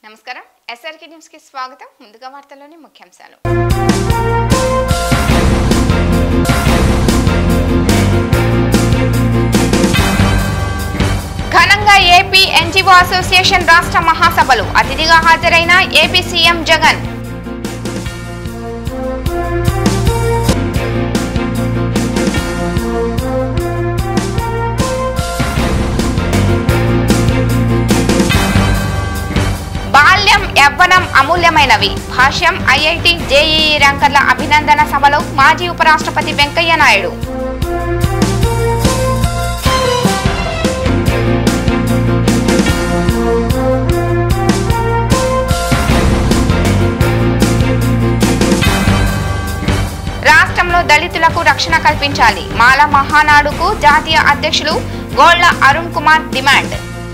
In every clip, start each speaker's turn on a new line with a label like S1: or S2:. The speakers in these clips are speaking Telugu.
S1: నమస్కారం ఎస్ఆర్కే న్యూస్ కి స్వాగతం ముందుగా వార్తల్లోని ముఖ్యాంశాలు ఘనంగా ఏపీ ఎన్జిఓ అసోసియేషన్ రాష్ట్ర మహాసభలు అతిథిగా హాజరైన ఏపీ సీఎం జగన్ బాల్యం యవ్వనం అమూల్యమైనవి భాష్యం ఐఐటి జేఈఈ ర్యాంకర్ల అభినందన సభలో మాజీ ఉపరాష్ట్రపతి వెంకయ్య నాయుడు రాష్ట్రంలో దళితులకు రక్షణ కల్పించాలి మాల మహానాడుకు జాతీయ అధ్యక్షులు గోళ్ల అరుణ్ కుమార్ డిమాండ్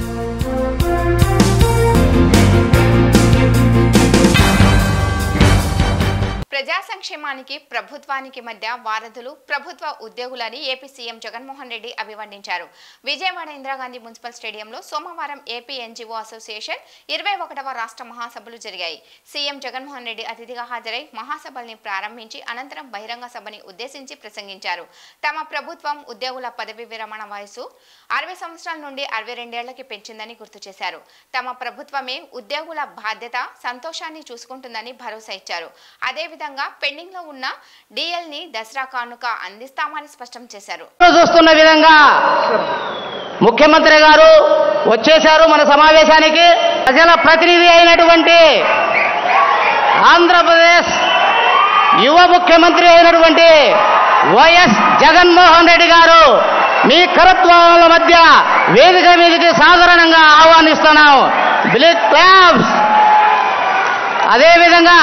S1: ప్రజా సంక్షేమానికి ప్రభుత్వానికి మధ్య వారధులు ప్రభుత్వ ఉద్యోగులని ఏపీ సీఎం జగన్మోహన్ రెడ్డి అభివర్ణించారు విజయవాడ ఇందిరాగాంధీ మున్సిపల్ స్టేడియంలో సోమవారం ఏపీ ఎన్జిఓ అసోసియేషన్ ఇరవై ఒకటవ రాష్ట్ర మహాసభలు జరిగాయి సీఎం జగన్మోహన్ రెడ్డి అతిథిగా హాజరై మహాసభల్ని ప్రారంభించి అనంతరం బహిరంగ సభని ఉద్దేశించి ప్రసంగించారు తమ ప్రభుత్వం ఉద్యోగుల పదవి విరమణ వయసు అరవై సంవత్సరాల నుండి అరవై రెండేళ్లకి పెంచిందని గుర్తు చేశారు తమ ప్రభుత్వమే ఉద్యోగుల బాధ్యత సంతోషాన్ని చూసుకుంటుందని భరోసా ఇచ్చారు అదేవిధంగా పెండింగ్ లో ఉన్న డిఎల్ ని దసరా కానుక అందిస్తామని స్పష్టం చేశారు
S2: చూస్తున్న విధంగా ముఖ్యమంత్రి గారు వచ్చేశారు మన సమావేశానికి ప్రజల ప్రతినిధి అయినటువంటి ఆంధ్రప్రదేశ్ యువ ముఖ్యమంత్రి అయినటువంటి వైఎస్ జగన్మోహన్ రెడ్డి గారు మీ కరత్వాల మధ్య వేదిక మీదకి సాధారణంగా ఆహ్వానిస్తున్నాం బ్లిక్ క్లాబ్స్ అదేవిధంగా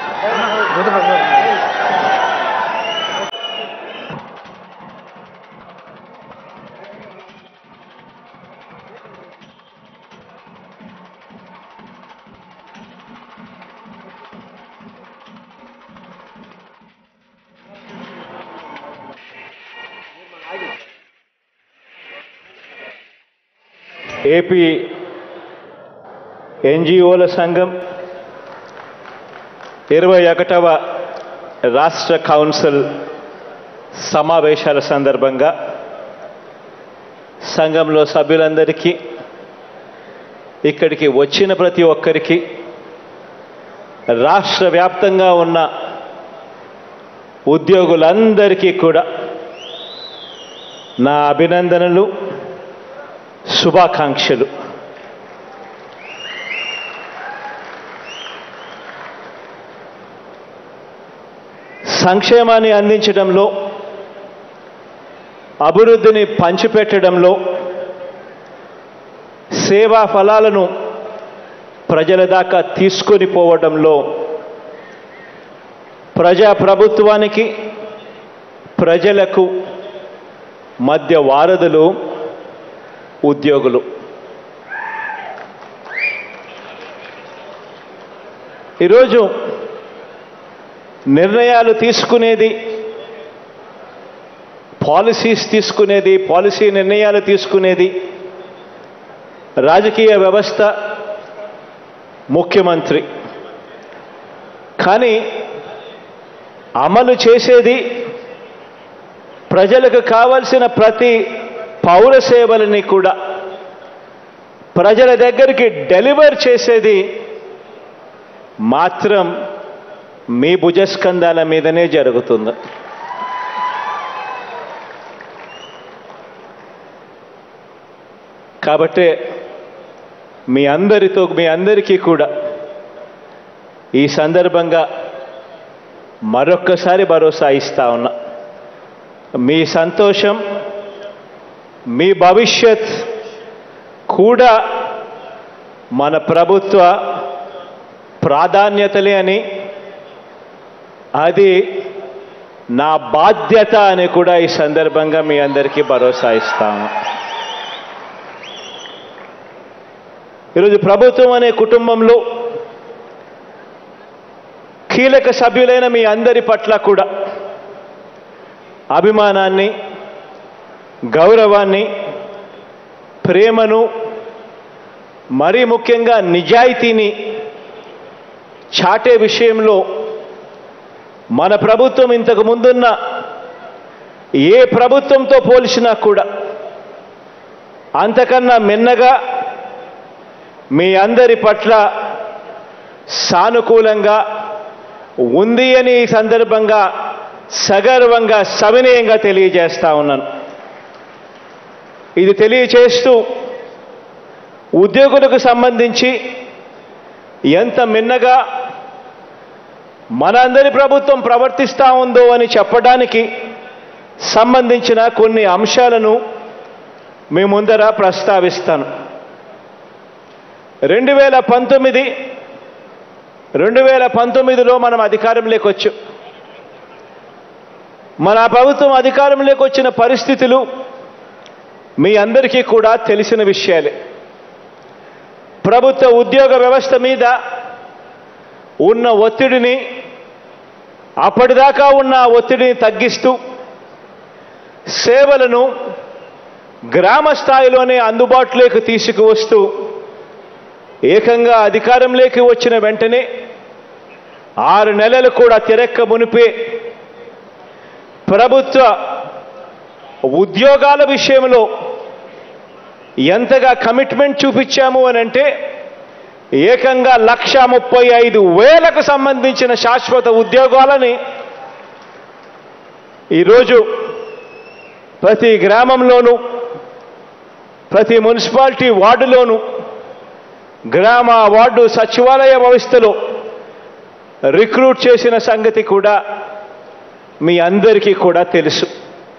S3: ఏపీ ఎన్జిఓల సంఘం ఇరవై ఒకటవ రాష్ట్ర కౌన్సిల్ సమావేశాల సందర్భంగా సంఘంలో సభ్యులందరికీ ఇక్కడికి వచ్చిన ప్రతి ఒక్కరికి రాష్ట్ర వ్యాప్తంగా ఉన్న ఉద్యోగులందరికీ కూడా నా అభినందనలు శుభాకాంక్షలు సంక్షేమాన్ని అందించడంలో అభివృద్ధిని పంచిపెట్టడంలో సేవా ఫలాలను ప్రజల దాకా తీసుకొని పోవడంలో ప్రజా ప్రభుత్వానికి ప్రజలకు మధ్య వారధులు ఉద్యోగులు ఈరోజు నిర్ణయాలు తీసుకునేది పాలసీస్ తీసుకునేది పాలసీ నిర్ణయాలు తీసుకునేది రాజకీయ వ్యవస్థ ముఖ్యమంత్రి కానీ అమలు చేసేది ప్రజలకు కావలసిన ప్రతి పౌర సేవలని కూడా ప్రజల దగ్గరికి డెలివర్ చేసేది మాత్రం మీ భుజస్కంధాల మీదనే జరుగుతుంది కాబట్టి మీ అందరితో మీ అందరికీ కూడా ఈ సందర్భంగా మరొక్కసారి భరోసా ఇస్తా ఉన్నా మీ సంతోషం మీ భవిష్యత్ కూడా మన ప్రభుత్వ ప్రాధాన్యతలే అని అది నా బాధ్యత అని కూడా ఈ సందర్భంగా మీ అందరికీ భరోసా ఇస్తాము ఈరోజు ప్రభుత్వం అనే కుటుంబంలో కీలక సభ్యులైన మీ అందరి పట్ల కూడా అభిమానాన్ని గౌరవాన్ని ప్రేమను మరీ ముఖ్యంగా నిజాయితీని చాటే విషయంలో మన ప్రభుత్వం ఇంతకు ముందున్న ఏ ప్రభుత్వంతో పోల్చినా కూడా అంతకన్నా మిన్నగా మీ అందరి పట్ల సానుకూలంగా ఉంది అని ఈ సందర్భంగా సగర్వంగా సవినయంగా తెలియజేస్తా ఉన్నాను ఇది తెలియచేస్తూ ఉద్యోగులకు సంబంధించి ఎంత మిన్నగా మనందరి ప్రభుత్వం ప్రవర్తిస్తా ఉందో అని చెప్పడానికి సంబంధించిన కొన్ని అంశాలను మీ ముందర ప్రస్తావిస్తాను రెండు వేల పంతొమ్మిది రెండు వేల పంతొమ్మిదిలో మనం అధికారంలోకి వచ్చు మన ప్రభుత్వం అధికారంలోకి వచ్చిన పరిస్థితులు మీ అందరికీ కూడా తెలిసిన విషయాలే ప్రభుత్వ ఉద్యోగ వ్యవస్థ మీద ఉన్న ఒత్తిడిని అప్పటిదాకా ఉన్న ఆ ఒత్తిడిని తగ్గిస్తూ సేవలను గ్రామ స్థాయిలోనే అందుబాటులోకి తీసుకువస్తూ ఏకంగా అధికారంలోకి వచ్చిన వెంటనే ఆరు నెలలు కూడా తిరక్క మునిపే ప్రభుత్వ ఉద్యోగాల విషయంలో ఎంతగా కమిట్మెంట్ చూపించాము అని అంటే ఏకంగా లక్ష ముప్పై ఐదు వేలకు సంబంధించిన శాశ్వత ఉద్యోగాలని ఈరోజు ప్రతి గ్రామంలోనూ ప్రతి మున్సిపాలిటీ వార్డులోనూ గ్రామ వార్డు సచివాలయ వ్యవస్థలో రిక్రూట్ చేసిన సంగతి కూడా మీ అందరికీ కూడా తెలుసు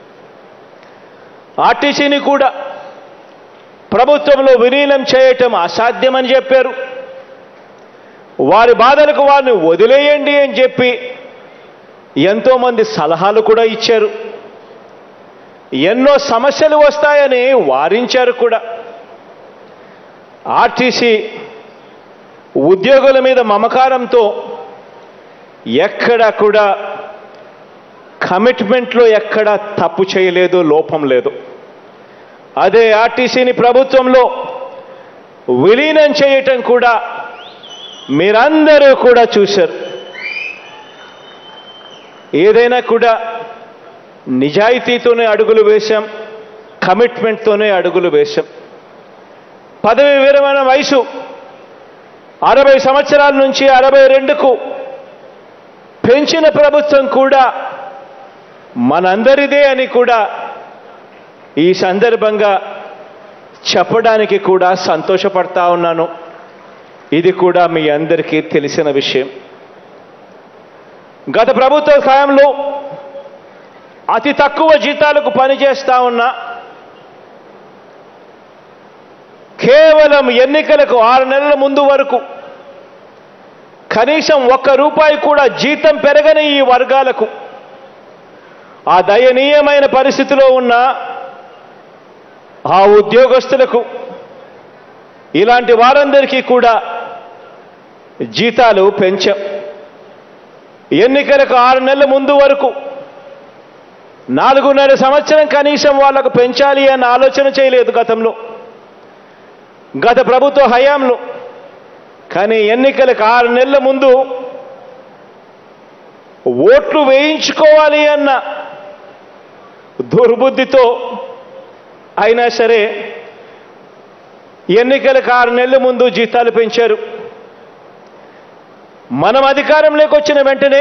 S3: ఆర్టీసీని కూడా ప్రభుత్వంలో విలీనం చేయటం అసాధ్యమని చెప్పారు వారి బాధలకు వారిని వదిలేయండి అని చెప్పి ఎంతోమంది సలహాలు కూడా ఇచ్చారు ఎన్నో సమస్యలు వస్తాయని వారించారు కూడా ఆర్టీసీ ఉద్యోగుల మీద మమకారంతో ఎక్కడ కూడా కమిట్మెంట్లో ఎక్కడ తప్పు చేయలేదు లోపం లేదు అదే ఆర్టీసీని ప్రభుత్వంలో విలీనం చేయటం కూడా మీరందరూ కూడా చూశారు ఏదైనా కూడా నిజాయితీతోనే అడుగులు వేశాం కమిట్మెంట్తోనే అడుగులు వేశాం పదవి విరమణ వయసు అరవై సంవత్సరాల నుంచి అరవై రెండుకు పెంచిన ప్రభుత్వం కూడా మనందరిదే అని కూడా ఈ సందర్భంగా చెప్పడానికి కూడా సంతోషపడతా ఉన్నాను ఇది కూడా మీ అందరికీ తెలిసిన విషయం గత ప్రభుత్వ కాలంలో అతి తక్కువ జీతాలకు పనిచేస్తా ఉన్నా కేవలం ఎన్నికలకు ఆరు నెలల ముందు వరకు కనీసం ఒక్క రూపాయి కూడా జీతం పెరగని ఈ వర్గాలకు ఆ దయనీయమైన పరిస్థితిలో ఉన్న ఆ ఉద్యోగస్తులకు ఇలాంటి వారందరికీ కూడా జీతాలు పెంచాం ఎన్నికలకు ఆరు నెలల ముందు వరకు నాలుగున్నర సంవత్సరం కనీసం వాళ్లకు పెంచాలి అన్న ఆలోచన చేయలేదు గతంలో గత ప్రభుత్వ హయాంలో కానీ ఎన్నికలకు ఆరు నెలల ముందు ఓట్లు వేయించుకోవాలి అన్న దుర్బుద్ధితో అయినా సరే ఎన్నికలకు ఆరు నెలల ముందు జీతాలు పెంచారు మనం అధికారంలోకి వచ్చిన వెంటనే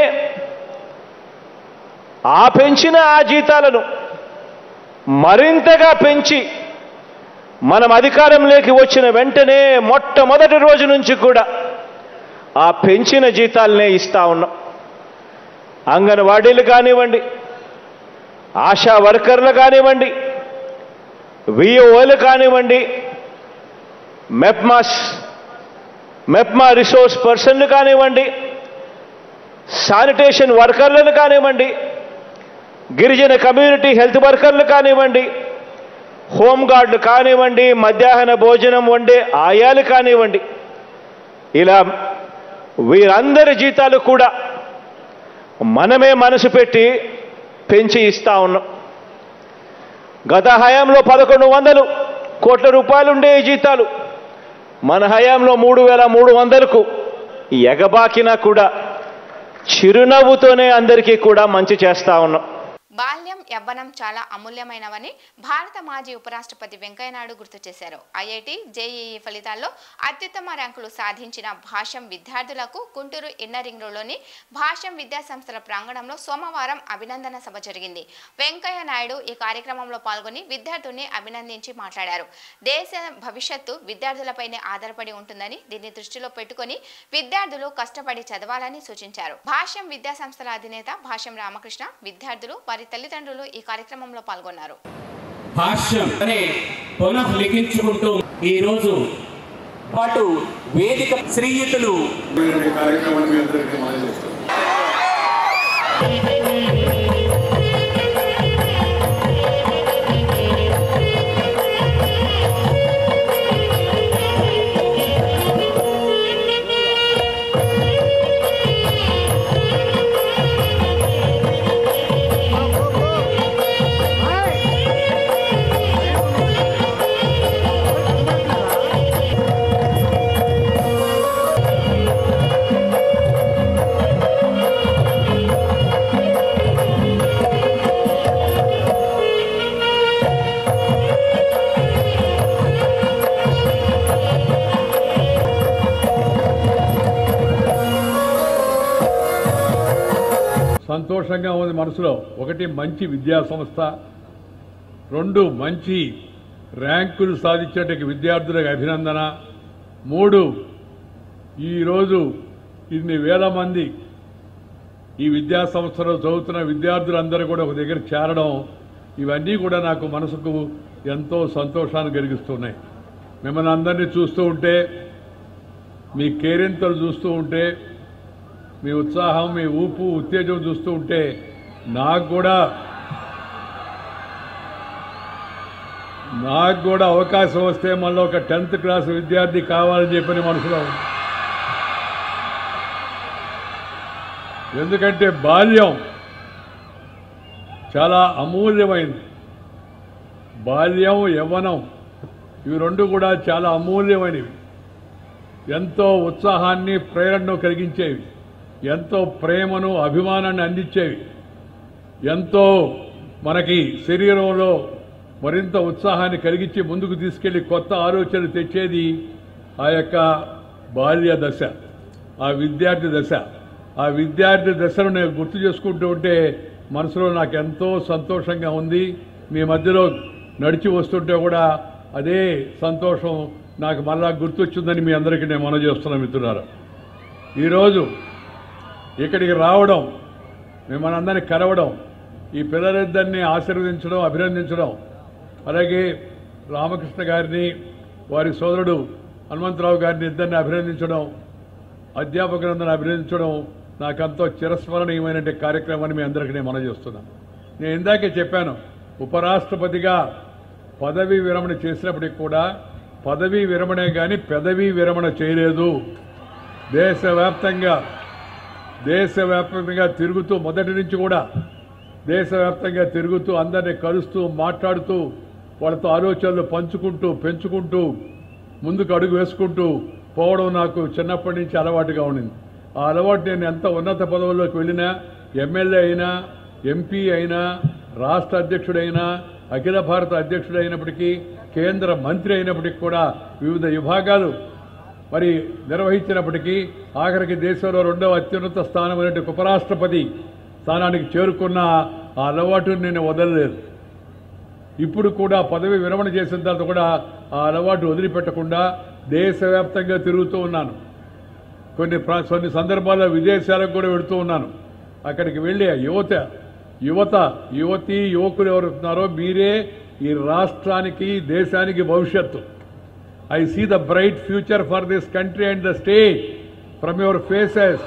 S3: ఆ పెంచిన ఆ జీతాలను మరింతగా పెంచి మనం అధికారంలోకి వచ్చిన వెంటనే మొట్టమొదటి రోజు నుంచి కూడా ఆ పెంచిన జీతాలనే ఇస్తా ఉన్నాం అంగన్వాడీలు కానివ్వండి ఆశా వర్కర్లు కానివ్వండి విఓలు కానివ్వండి మెప్మాస్ మెప్మా రిసోర్స్ పర్సన్లు కానివ్వండి శానిటేషన్ వర్కర్లను కానివ్వండి గిరిజన కమ్యూనిటీ హెల్త్ వర్కర్లు కానివ్వండి హోంగార్డులు కానివ్వండి మధ్యాహ్న భోజనం వండే ఆయాలు కానివ్వండి ఇలా వీరందరి జీతాలు కూడా మనమే మనసు పెట్టి పెంచి ఇస్తా ఉన్నాం గత హయాంలో పదకొండు వందలు కోట్ల రూపాయలు ఉండే ఈ జీతాలు మన హయాంలో మూడు వేల మూడు వందలకు ఎగబాకినా కూడా చిరునవ్వుతోనే అందరికీ కూడా మంచి చేస్తా ఉన్నాం
S1: బాల్యం యవ్వనం చాలా అమూల్యమైనవని భారత మాజీ ఉపరాష్ట్రపతి వెంకయ్యనాయుడు గుర్తు చేశారు ఐఐటి జేఈఈ ఫలితాల్లో అత్యుత్తమ ర్యాంకులు సాధించిన భాష్యం విద్యార్థులకు గుంటూరు ఇన్నర్ రింగ్ రోడ్లోని భాష్యం విద్యా సంస్థల ప్రాంగణంలో సోమవారం అభినందన సభ జరిగింది వెంకయ్య నాయుడు ఈ కార్యక్రమంలో పాల్గొని విద్యార్థుల్ని అభినందించి మాట్లాడారు దేశ భవిష్యత్తు విద్యార్థులపైనే ఆధారపడి ఉంటుందని దీన్ని దృష్టిలో పెట్టుకొని విద్యార్థులు కష్టపడి చదవాలని సూచించారు భాష్యం విద్యా సంస్థల అధినేత భాష్యం రామకృష్ణ విద్యార్థులు వారి తల్లిదండ్రులు ఈ కార్యక్రమంలో పాల్గొన్నారు
S4: భాష్యం అనే పునః లిఖించుకుంటూ ఈరోజు పాటు వేదిక శ్రీయుతులు
S5: ఈ కార్యక్రమాన్ని మీ అందరికీ మనం చేస్తాం
S6: సంతోషంగా ఉంది మనసులో ఒకటి మంచి విద్యా సంస్థ రెండు మంచి ర్యాంకులు సాధించేటకి విద్యార్థులకు అభినందన మూడు ఈరోజు ఇన్ని వేల మంది ఈ విద్యా సంస్థలో చదువుతున్న విద్యార్థులందరూ కూడా ఒక దగ్గర చేరడం ఇవన్నీ కూడా నాకు మనసుకు ఎంతో సంతోషాన్ని కలిగిస్తున్నాయి మిమ్మల్ని అందరినీ చూస్తూ ఉంటే మీ కేరింతలు చూస్తూ ఉంటే మీ ఉత్సాహం మీ ఊపు ఉత్తేజం చూస్తూ ఉంటే నాకు కూడా నాకు కూడా అవకాశం వస్తే మళ్ళీ ఒక టెన్త్ క్లాస్ విద్యార్థి కావాలని చెప్పని మనసులో ఉంది. ఎందుకంటే బాల్యం చాలా అమూల్యమైంది బాల్యం యవ్వనం ఇవి రెండు కూడా చాలా అమూల్యమైనవి ఎంతో ఉత్సాహాన్ని ప్రేరణను కలిగించేవి ఎంతో ప్రేమను అభిమానాన్ని అందించేవి ఎంతో మనకి శరీరంలో మరింత ఉత్సాహాన్ని కలిగించి ముందుకు తీసుకెళ్లి కొత్త ఆలోచనలు తెచ్చేది ఆ యొక్క బాల్య దశ ఆ విద్యార్థి దశ ఆ విద్యార్థి దశను నేను గుర్తు చేసుకుంటూ ఉంటే మనసులో నాకు ఎంతో సంతోషంగా ఉంది మీ మధ్యలో నడిచి వస్తుంటే కూడా అదే సంతోషం నాకు మళ్ళా గుర్తొచ్చిందని మీ అందరికీ నేను మనం చేస్తున్నా మిత్రులారా ఈరోజు ఇక్కడికి రావడం మిమ్మల్ని అందరినీ కలవడం ఈ పిల్లలిద్దరిని ఆశీర్వదించడం అభినందించడం అలాగే రామకృష్ణ గారిని వారి సోదరుడు హనుమంతరావు గారిని ఇద్దరిని అభినందించడం అధ్యాపకులందరిని అభినందించడం నాకెంతో చిరస్మరణీయమైన కార్యక్రమాన్ని మీ అందరికీ నేను మనం చేస్తున్నాను నేను ఇందాకే చెప్పాను ఉపరాష్ట్రపతిగా పదవీ విరమణ చేసినప్పటికి కూడా పదవీ విరమణే కానీ పెదవీ విరమణ చేయలేదు దేశవ్యాప్తంగా దేశవ్యాప్తంగా తిరుగుతూ మొదటి నుంచి కూడా దేశవ్యాప్తంగా తిరుగుతూ అందరినీ కలుస్తూ మాట్లాడుతూ వాళ్ళతో ఆలోచనలు పంచుకుంటూ పెంచుకుంటూ ముందుకు అడుగు వేసుకుంటూ పోవడం నాకు చిన్నప్పటి నుంచి అలవాటుగా ఉండింది ఆ అలవాటు నేను ఎంత ఉన్నత పదవుల్లోకి వెళ్ళినా ఎమ్మెల్యే అయినా ఎంపీ అయినా రాష్ట్ర అధ్యక్షుడైనా అఖిల భారత అధ్యక్షుడు అయినప్పటికీ కేంద్ర మంత్రి అయినప్పటికీ కూడా వివిధ విభాగాలు మరి నిర్వహించినప్పటికీ ఆఖరికి దేశంలో రెండవ అత్యున్నత స్థానమైన ఉపరాష్ట్రపతి స్థానానికి చేరుకున్న ఆ అలవాటును నేను వదలలేదు ఇప్పుడు కూడా పదవి విరమణ చేసిన తర్వాత కూడా ఆ అలవాటు వదిలిపెట్టకుండా దేశవ్యాప్తంగా తిరుగుతూ ఉన్నాను కొన్ని ప్రా- కొన్ని సందర్భాల్లో విదేశాలకు కూడా వెళుతూ ఉన్నాను అక్కడికి వెళ్ళి ఆ యువత యువత యువతి యువకులు ఎవరు ఉన్నారో మీరే ఈ రాష్ట్రానికి దేశానికి భవిష్యత్తు I see the bright future for this country and the state from your faces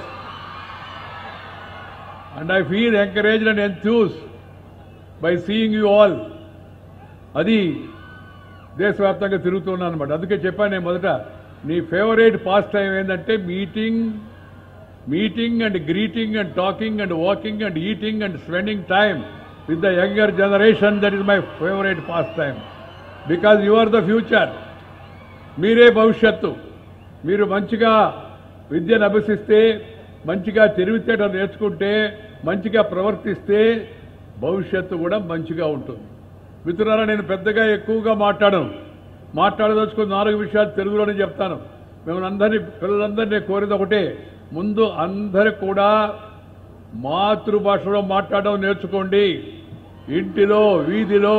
S6: and I feel encouraged and enthused by seeing you all అది దేశవ్యాప్తంగా తిరుగుతున్నాను అనమాట అందుకే చెప్పాను నేను మొదట నీ ఫేవరెట్ పాస్ టైం ఏంటంటే meeting meeting and greeting and talking and walking and eating and spending time with the younger generation that is my favourite pastime because you are the future మీరే భవిష్యత్తు మీరు మంచిగా విద్యను అభ్యసిస్తే మంచిగా తెలివితేటలు నేర్చుకుంటే మంచిగా ప్రవర్తిస్తే భవిష్యత్తు కూడా మంచిగా ఉంటుంది మిత్రులారా నేను పెద్దగా ఎక్కువగా మాట్లాడను మాట్లాడదలుచుకున్న నాలుగు విషయాలు తెలుగులోనే చెప్తాను మిమ్మల్ని అందరినీ పిల్లలందరినీ కోరేది ఒకటే ముందు అందరు కూడా మాతృభాషలో మాట్లాడడం నేర్చుకోండి ఇంటిలో వీధిలో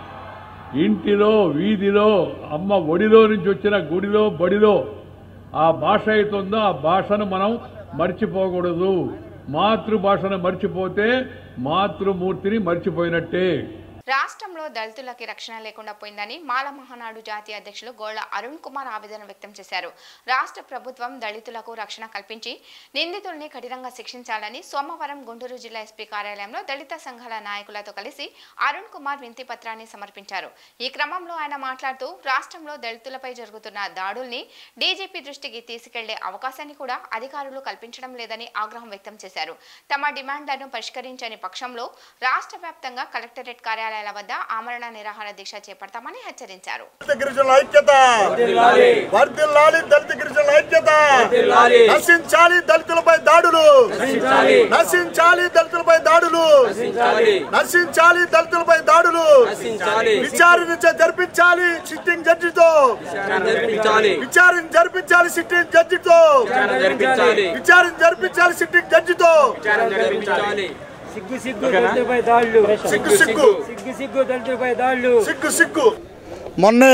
S6: ఇంటిలో వీధిలో అమ్మ ఒడిలో నుంచి వచ్చిన గుడిలో బడిలో ఆ భాష అవుతుందో ఆ భాషను మనం మర్చిపోకూడదు మాతృభాషను మర్చిపోతే మాతృమూర్తిని మర్చిపోయినట్టే
S1: రాష్ట్రంలో దళితులకి రక్షణ లేకుండా పోయిందని మాల మహానాడు జాతీయ అధ్యక్షులు గోళ్ల అరుణ్ కుమార్ ఆవేదన వ్యక్తం చేశారు రాష్ట్ర ప్రభుత్వం దళితులకు రక్షణ కల్పించి నిందితుల్ని కఠినంగా శిక్షించాలని సోమవారం గుంటూరు జిల్లా ఎస్పీ కార్యాలయంలో దళిత సంఘాల నాయకులతో కలిసి అరుణ్ కుమార్ వింతి పత్రాన్ని సమర్పించారు ఈ క్రమంలో ఆయన మాట్లాడుతూ రాష్ట్రంలో దళితులపై జరుగుతున్న దాడుల్ని డీజీపీ దృష్టికి తీసుకెళ్లే అవకాశాన్ని కూడా అధికారులు కల్పించడం లేదని ఆగ్రహం వ్యక్తం చేశారు తమ డిమాండ్లను పరిష్కరించని పక్షంలో రాష్ట్ర వ్యాప్తంగా కలెక్టరేట్ కార్యాలయాల వద్ద ఆమరణ నిరాహార దీక్ష చేపడతామని హెచ్చరించారు
S7: దళిత గిరిజనుల ఐక్యత వర్ధిల్లాలి దళిత గిరిజనుల ఐక్యత నశించాలి దళితులపై దాడులు నశించాలి దళితులపై దాడులు నశించాలి దళితులపై దాడులు విచారణ జరిపించాలి సిట్టింగ్ జడ్జితో విచారణ జరిపించాలి సిట్టింగ్ జడ్జితో విచారణ జరిపించాలి సిట్టింగ్ జడ్జితో
S8: సిగ్గు సిగ్గు దళితులపై దాళ్ళు
S7: సిగ్గు సిగ్గు
S8: సిగ్గు సిగ్గు దళితులపై దాళ్ళు
S7: సిగ్గు సిగ్గు మొన్నే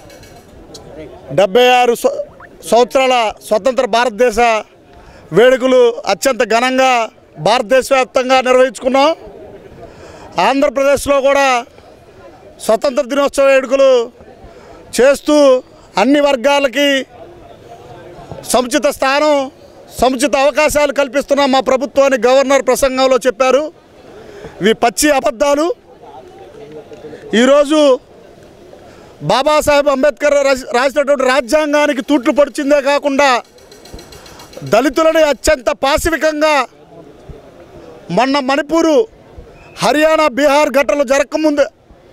S7: డెబ్బై ఆరు స- సంవత్సరాల స్వతంత్ర భారతదేశ వేడుకలు అత్యంత ఘనంగా భారతదేశ వ్యాప్తంగా నిర్వహించుకున్నాం ఆంధ్రప్రదేశ్లో కూడా స్వతంత్ర దినోత్సవ వేడుకలు చేస్తూ అన్ని వర్గాలకి సముచిత స్థానం సముచిత అవకాశాలు కల్పిస్తున్న మా ప్రభుత్వాన్ని గవర్నర్ ప్రసంగంలో చెప్పారు ఇవి పచ్చి అబద్ధాలు ఈరోజు బాబాసాహెబ్ అంబేద్కర్ రాసి- రాసినటువంటి రాజ్యాంగానికి తూట్లు పొడిచిందే కాకుండా దళితులని అత్యంత పాశవికంగా మొన్న మణిపూరు హర్యానా బీహార్ ఘటనలు జరగకముందే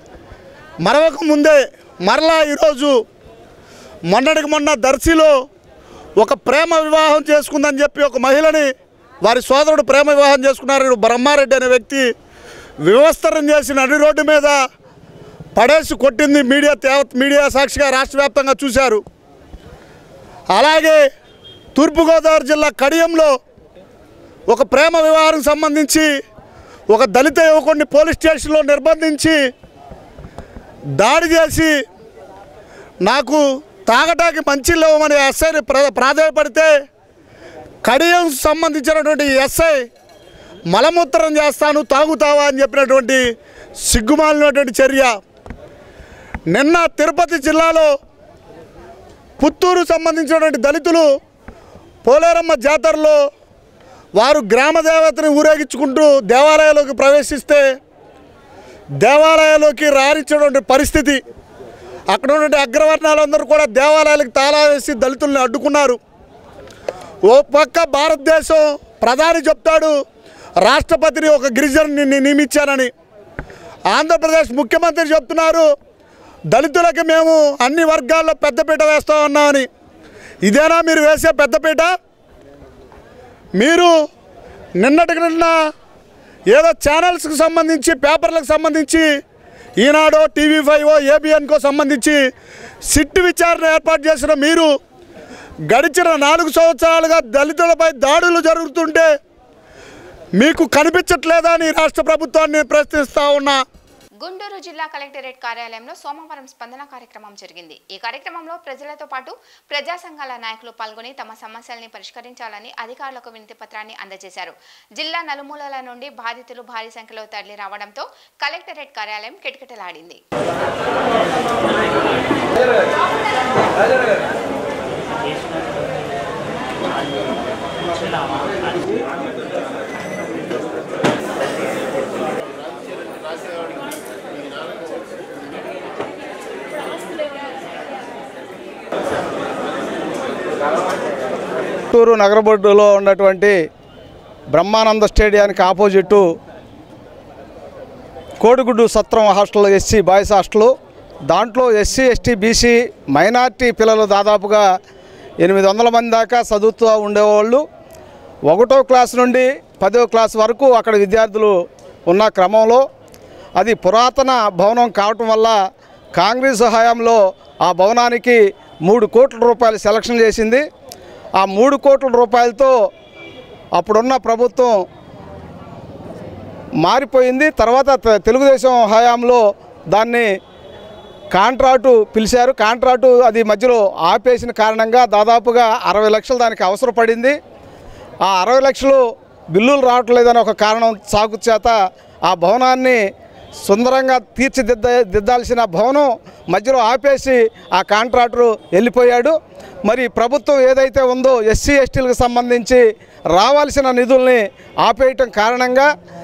S7: మరవక ముందే మరలా ఈరోజు మొన్నటికి మొన్న దర్శిలో ఒక ప్రేమ వివాహం చేసుకుందని చెప్పి ఒక మహిళని వారి సోదరుడు ప్రేమ వివాహం చేసుకున్నారు బ్రహ్మారెడ్డి అనే వ్యక్తి వివస్తరం చేసి నడి రోడ్డు మీద పడేసి కొట్టింది మీడియా తేవ మీడియా సాక్షిగా రాష్ట్ర వ్యాప్తంగా చూశారు అలాగే తూర్పుగోదావరి జిల్లా కడియంలో ఒక ప్రేమ వివాహానికి సంబంధించి ఒక దళిత యువకుడిని పోలీస్ స్టేషన్లో నిర్బంధించి దాడి చేసి నాకు తాగటానికి మంచి లేవమని ఎస్ఐని ప్ర ప్రాధాయపడితే కడియం సంబంధించినటువంటి ఎస్ఐ మలమూత్రం చేస్తాను తాగుతావా అని చెప్పినటువంటి సిగ్గుమాలినటువంటి చర్య నిన్న తిరుపతి జిల్లాలో పుత్తూరు సంబంధించినటువంటి దళితులు పోలేరమ్మ జాతరలో వారు గ్రామ దేవతని ఊరేగించుకుంటూ దేవాలయాల్లోకి ప్రవేశిస్తే దేవాలయాల్లోకి రారించినటువంటి పరిస్థితి అక్కడ ఉన్నటువంటి అగ్రవర్ణాలందరూ కూడా దేవాలయాలకు తాళా వేసి దళితుల్ని అడ్డుకున్నారు ఓ పక్క భారతదేశం ప్రధాని చెప్తాడు రాష్ట్రపతిని ఒక గిరిజనుని ని- నియమించానని ఆంధ్రప్రదేశ్ ముఖ్యమంత్రి చెప్తున్నారు దళితులకి మేము అన్ని వర్గాల్లో పెద్దపీట వేస్తా ఉన్నామని ఇదేనా మీరు వేసే పెద్దపీట మీరు నిన్నటికి నిన్న ఏదో ఛానల్స్కి సంబంధించి పేపర్లకు సంబంధించి ఈనాడో టీవీ ఫైవ్ ఏబిఎన్కో సంబంధించి సిట్ విచారణ ఏర్పాటు చేసిన మీరు గడిచిన నాలుగు సంవత్సరాలుగా దళితులపై దాడులు జరుగుతుంటే మీకు కనిపించట్లేదా అని రాష్ట్ర ప్రభుత్వాన్ని ప్రశ్నిస్తా ఉన్నా
S1: గుంటూరు జిల్లా కలెక్టరేట్ కార్యాలయంలో సోమవారం స్పందన కార్యక్రమం జరిగింది ఈ కార్యక్రమంలో ప్రజలతో పాటు ప్రజా సంఘాల నాయకులు పాల్గొని తమ సమస్యల్ని పరిష్కరించాలని అధికారులకు వినతి పత్రాన్ని అందజేశారు జిల్లా నలుమూలల నుండి బాధితులు భారీ సంఖ్యలో తరలి రావడంతో కలెక్టరేట్ కార్యాలయం కిటకిటలాడింది
S9: చిత్తూరు నగరబొడ్డులో ఉన్నటువంటి బ్రహ్మానంద స్టేడియానికి ఆపోజిట్టు కోడిగుడ్డు సత్రం హాస్టల్ ఎస్సీ బాయ్స్ హాస్టల్ దాంట్లో ఎస్సీ ఎస్టీ బీసీ మైనార్టీ పిల్లలు దాదాపుగా ఎనిమిది వందల మంది దాకా చదువుతూ ఉండేవాళ్ళు ఒకటో క్లాస్ నుండి పదో క్లాస్ వరకు అక్కడ విద్యార్థులు ఉన్న క్రమంలో అది పురాతన భవనం కావటం వల్ల కాంగ్రెస్ హయాంలో ఆ భవనానికి మూడు కోట్ల రూపాయలు సెలక్షన్ చేసింది ఆ మూడు కోట్ల రూపాయలతో అప్పుడున్న ప్రభుత్వం మారిపోయింది తర్వాత తె- తెలుగుదేశం హయాంలో దాన్ని కాంట్రాక్టు పిలిచారు కాంట్రాక్టు అది మధ్యలో ఆపేసిన కారణంగా దాదాపుగా అరవై లక్షలు దానికి అవసరపడింది ఆ అరవై లక్షలు బిల్లులు రావట్లేదని ఒక కారణం సాగు చేత ఆ భవనాన్ని సుందరంగా తీర్చిదిద్ద దిద్దాల్సిన భవనం మధ్యలో ఆపేసి ఆ కాంట్రాక్టరు వెళ్ళిపోయాడు మరి ప్రభుత్వం ఏదైతే ఉందో ఎస్సీ ఎస్టీలకు సంబంధించి రావాల్సిన నిధుల్ని ఆపేయటం కారణంగా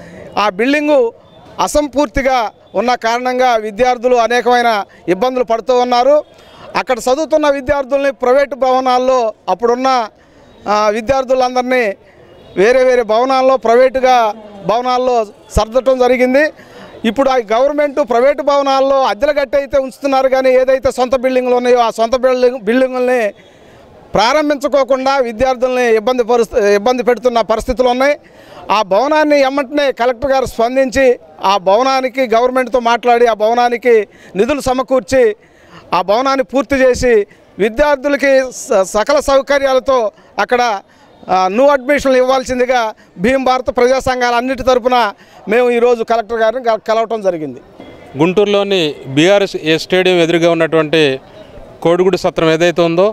S9: ఆ బిల్డింగు అసంపూర్తిగా ఉన్న కారణంగా విద్యార్థులు అనేకమైన ఇబ్బందులు పడుతూ ఉన్నారు అక్కడ చదువుతున్న విద్యార్థుల్ని ప్రైవేటు భవనాల్లో అప్పుడున్న ఆ, విద్యార్థులందరినీ వేరే వేరే భవనాల్లో ప్రైవేటుగా భవనాల్లో సర్దటం జరిగింది ఇప్పుడు ఆ గవర్నమెంట్ ప్రైవేటు భవనాల్లో అద్దెల గట్టి అయితే ఉంచుతున్నారు కానీ ఏదైతే సొంత బిల్డింగ్లు ఉన్నాయో ఆ సొంత బిల్డింగ్ బిల్డింగుల్ని ప్రారంభించుకోకుండా విద్యార్థుల్ని ఇబ్బంది పరుస్తు ఇబ్బంది పెడుతున్న పరిస్థితులు ఉన్నాయి ఆ భవనాన్ని ఎమ్మటనే కలెక్టర్ గారు స్పందించి ఆ భవనానికి గవర్నమెంట్తో మాట్లాడి ఆ భవనానికి నిధులు సమకూర్చి ఆ భవనాన్ని పూర్తి చేసి విద్యార్థులకి స- సకల సౌకర్యాలతో అక్కడ ఆ, న్యూ అడ్మిషన్లు ఇవ్వాల్సిందిగా భీమ్ భారత ప్రజా సంఘాల అన్నిటి తరపున మేము ఈరోజు కలెక్టర్ గారిని కల- కలవటం జరిగింది
S10: గుంటూరులోని బీఆర్ఎస్ ఏ స్టేడియం ఎదురుగా ఉన్నటువంటి కోడిగుడి సత్రం ఏదైతే ఉందో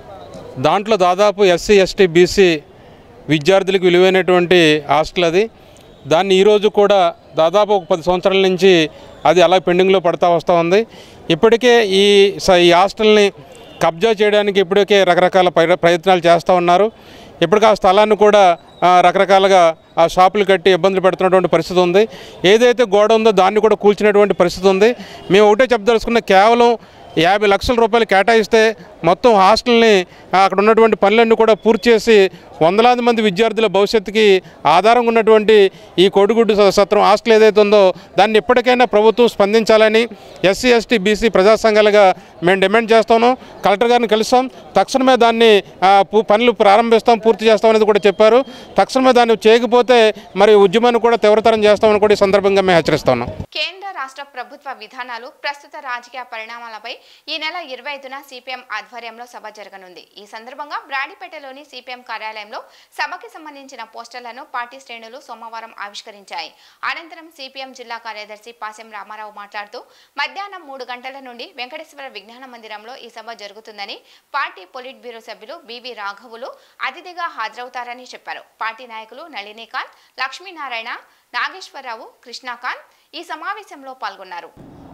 S10: దాంట్లో దాదాపు ఎస్సీ ఎస్టీ బీసీ విద్యార్థులకు విలువైనటువంటి హాస్టల్ అది దాన్ని ఈరోజు కూడా దాదాపు ఒక పది సంవత్సరాల నుంచి అది అలా పెండింగ్లో పడతా వస్తూ ఉంది ఇప్పటికే ఈ స- ఈ హాస్టల్ని కబ్జా చేయడానికి ఇప్పటికే రకరకాల ప్రయ- ప్రయత్నాలు చేస్తూ ఉన్నారు ఇప్పటికి ఆ స్థలాన్ని కూడా ఆ, రకరకాలుగా ఆ షాపులు కట్టి ఇబ్బందులు పెడుతున్నటువంటి పరిస్థితి ఉంది ఏదైతే గోడ ఉందో దాన్ని కూడా కూల్చినటువంటి పరిస్థితి ఉంది మేము ఒకటే చెప్పదలుచుకున్న కేవలం యాభై లక్షల రూపాయలు కేటాయిస్తే మొత్తం హాస్టల్ని ఆ, అక్కడ ఉన్నటువంటి పనులన్నీ కూడా పూర్తి చేసి వందలాది మంది విద్యార్థుల భవిష్యత్తుకి ఆధారంగా ఉన్నటువంటి ఈ కోడిగుడ్డు స- సత్రం హాస్టల్ ఏదైతే ఉందో దాన్ని ఎప్పటికైనా ప్రభుత్వం స్పందించాలని ఎస్సీ ఎస్టీ బీసీ ప్రజా సంఘాలుగా మేము డిమాండ్ చేస్తాను కలెక్టర్ గారిని కలుస్తాం తక్షణమే దాన్ని ఆ, పు- పనులు ప్రారంభిస్తాం పూర్తి చేస్తాం అనేది కూడా చెప్పారు తక్షణమే దాన్ని చేయకపోతే మరి ఉద్యమాన్ని కూడా తీవ్రతరం చేస్తామని కూడా ఈ సందర్భంగా మేము హెచ్చరిస్తున్నాం
S1: కేంద్ర రాష్ట్ర ప్రభుత్వ విధానాలు ప్రస్తుత రాజకీయ పరిణామాలపై ఈ నెల ఇరవై ఐదున సిపిఎం ఆధ్వర్యంలో సభ జరగనుంది ఈ సందర్భంగా బ్రాడిపేటలోని సిపిఎం కార్యాలయంలో సభకి సంబంధించిన పోస్టర్లను పార్టీ శ్రేణులు సోమవారం ఆవిష్కరించాయి అనంతరం సిపిఎం జిల్లా కార్యదర్శి పాసెం రామారావు మాట్లాడుతూ మధ్యాహ్నం మూడు గంటల నుండి వెంకటేశ్వర విజ్ఞాన మందిరంలో ఈ సభ జరుగుతుందని పార్టీ పొలిట్ బ్యూరో సభ్యులు బివి రాఘవులు అతిథిగా హాజరవుతారని చెప్పారు పార్టీ నాయకులు నళినీకాంత్ లక్ష్మీనారాయణ నాగేశ్వరరావు కృష్ణాకాంత్ ఈ సమావేశంలో పాల్గొన్నారు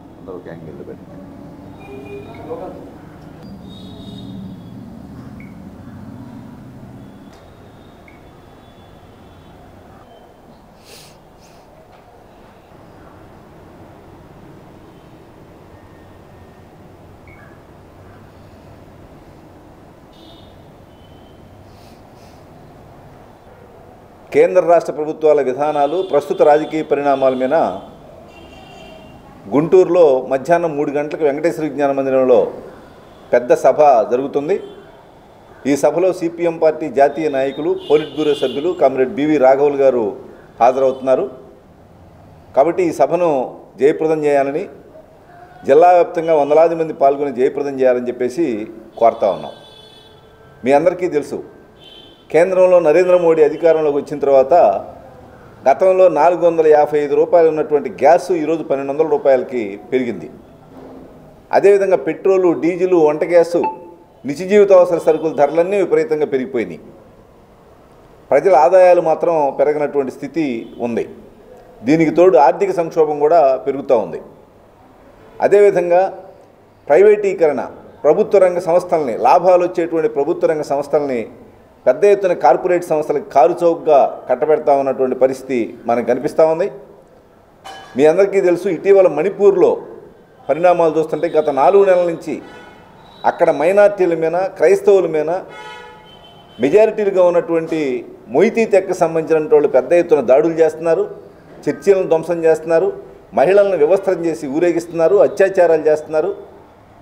S11: కేంద్ర రాష్ట్ర ప్రభుత్వాల విధానాలు ప్రస్తుత రాజకీయ పరిణామాల మీద గుంటూరులో మధ్యాహ్నం మూడు గంటలకు వెంకటేశ్వర విజ్ఞాన మందిరంలో పెద్ద సభ జరుగుతుంది ఈ సభలో సిపిఎం పార్టీ జాతీయ నాయకులు పోలిట్ బ్యూరో సభ్యులు కామ్రేడ్ బివి రాఘవులు గారు హాజరవుతున్నారు కాబట్టి ఈ సభను జయప్రదం చేయాలని జిల్లా వ్యాప్తంగా వందలాది మంది పాల్గొని జయప్రదం చేయాలని చెప్పేసి కోరుతా ఉన్నాం మీ అందరికీ తెలుసు కేంద్రంలో నరేంద్ర మోడీ అధికారంలోకి వచ్చిన తర్వాత గతంలో నాలుగు వందల యాభై ఐదు రూపాయలు ఉన్నటువంటి గ్యాస్ ఈరోజు పన్నెండు వందల రూపాయలకి పెరిగింది అదేవిధంగా పెట్రోలు డీజిలు వంట గ్యాసు నిత్య జీవితావసర సరుకుల ధరలన్నీ విపరీతంగా పెరిగిపోయినాయి ప్రజల ఆదాయాలు మాత్రం పెరగనటువంటి స్థితి ఉంది దీనికి తోడు ఆర్థిక సంక్షోభం కూడా పెరుగుతూ ఉంది అదేవిధంగా ప్రైవేటీకరణ ప్రభుత్వ రంగ సంస్థల్ని లాభాలు వచ్చేటువంటి ప్రభుత్వ రంగ సంస్థల్ని పెద్ద ఎత్తున కార్పొరేట్ సంస్థలకు కారు చౌకగా కట్టబెడతా ఉన్నటువంటి పరిస్థితి మనకు కనిపిస్తూ ఉంది మీ అందరికీ తెలుసు ఇటీవల మణిపూర్లో పరిణామాలు చూస్తుంటే గత నాలుగు నెలల నుంచి అక్కడ మైనార్టీల మీద క్రైస్తవుల మీద మెజారిటీలుగా ఉన్నటువంటి మొయితీ తెక్క సంబంధించిన వాళ్ళు పెద్ద ఎత్తున దాడులు చేస్తున్నారు చర్చలను ధ్వంసం చేస్తున్నారు మహిళలను వ్యవస్థరం చేసి ఊరేగిస్తున్నారు అత్యాచారాలు చేస్తున్నారు